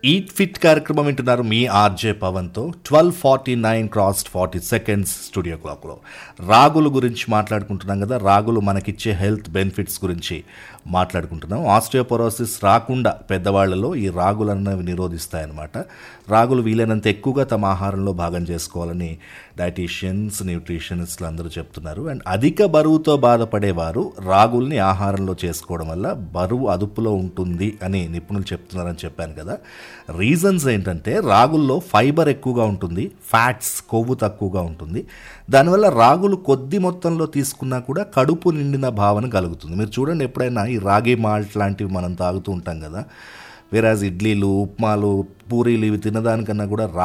eat fit కార్యక్రమం వింటున్నారు మీ ఆర్జే పవన్తో twelve forty nine cross forty seconds studio క్లాక్లో రాగుల గురించి మాట్లాడుకుంటున్నాం కదా రాగులు మనకిచ్చే హెల్త్ బెనిఫిట్స్ గురించి మాట్లాడుకుంటున్నాం ఆస్ట్రియోపొరోసిస్ రాకుండా పెద్దవాళ్లలో ఈ రాగులు అన్నవి నిరోధిస్తాయన్నమాట రాగులు వీలైనంత ఎక్కువగా తమ ఆహారంలో భాగం చేసుకోవాలని డైటీషియన్స్ న్యూట్రిషనిస్ట్లు అందరూ చెప్తున్నారు అండ్ అధిక బరువుతో బాధపడేవారు రాగుల్ని ఆహారంలో చేసుకోవడం వల్ల బరువు అదుపులో ఉంటుంది అని నిపుణులు చెప్తున్నారని చెప్పాను కదా రీజన్స్ ఏంటంటే రాగుల్లో ఫైబర్ ఎక్కువగా ఉంటుంది ఫ్యాట్స్ కొవ్వు తక్కువగా ఉంటుంది దానివల్ల రాగులు కొద్ది మొత్తంలో తీసుకున్నా కూడా కడుపు నిండిన భావన కలుగుతుంది మీరు చూడండి ఎప్పుడైనా ఈ రాగి మాల్ట్ లాంటివి మనం తాగుతూ ఉంటాం కదా వేరాజ్ ఇడ్లీలు ఉప్మాలు పూరీలు ఇవి తినదానికన్నా కూడా